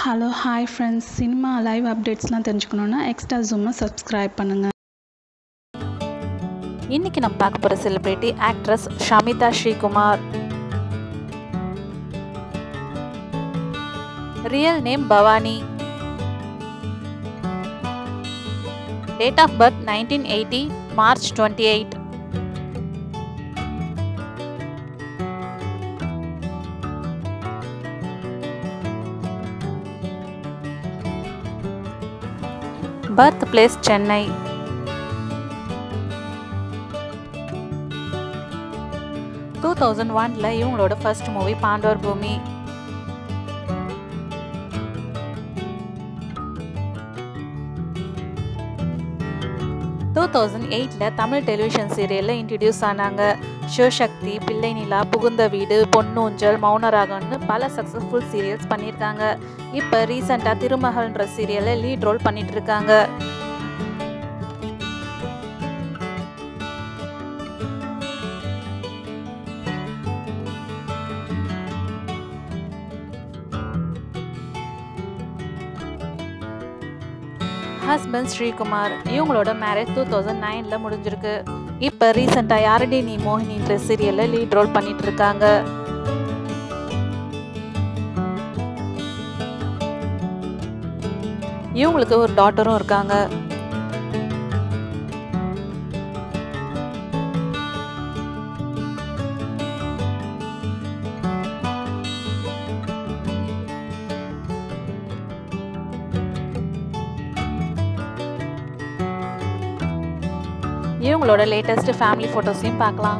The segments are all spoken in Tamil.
hello hi friends cinema live அப்டேட்ஸ்லாம் தெரிஞ்சுக்கணுன்னா எக்ஸ்ட்ரா ஜூமை சப்ஸ்கிரைப் பண்ணுங்கள் இன்னைக்கு நம்ம பார்க்க போகிற celebrity actress Shamitha Sreekumar real name Bhavani date of birth nineteen eighty March twenty eight birth place Chennai two thousand ஒனில் இவங்களோட ஃபர்ஸ்ட் மூவி பாண்டவர் பூமி டூ தௌசண்ட் எயிட்டில் தமிழ் டெலிவிஷன் சீரியலில் இன்ட்ரடியூஸ் ஆனாங்க சிவசக்தி பிள்ளை நிலா புகுந்த வீடு பொன்னூஞ்சல் மௌனராகம்னு பல சக்ஸஸ்ஃபுல் சீரியல்ஸ் பண்ணியிருக்காங்க இப்போ ரீசெண்டாக திருமகள்ன்ற சீரியலில் லீட் ரோல் பண்ணிட்டு இருக்காங்க ஹஸ்பண்ட் ஸ்ரீகுமார் இவங்களோட மேரேஜ் டூ தௌசண்ட் நைனில் முடிஞ்சிருக்கு இப்போ ரீசெண்டாக யாரடி நீ மோகினின்ற சீரியலில் லீட் ரோல் பண்ணிட்டு இருக்காங்க இவங்களுக்கு ஒரு டாட்டரும் இருக்காங்க இவங்களோட லேட்டஸ்ட் ஃபேமிலி ஃபோட்டோஸையும் பார்க்கலாம்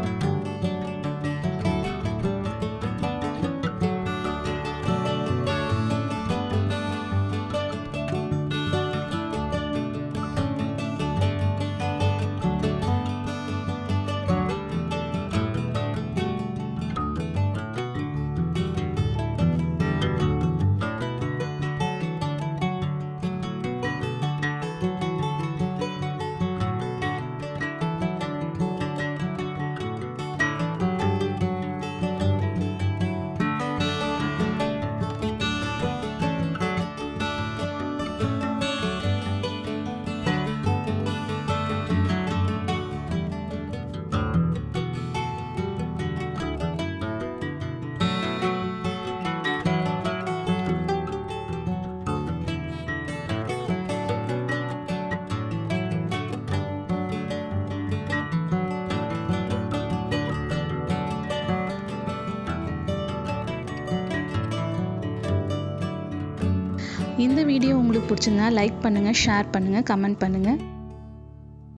இந்த வீடியோ உங்களுக்கு பிடிச்சிருந்தா லைக் பண்ணுங்கள் ஷேர் பண்ணுங்கள் கமெண்ட் பண்ணுங்கள்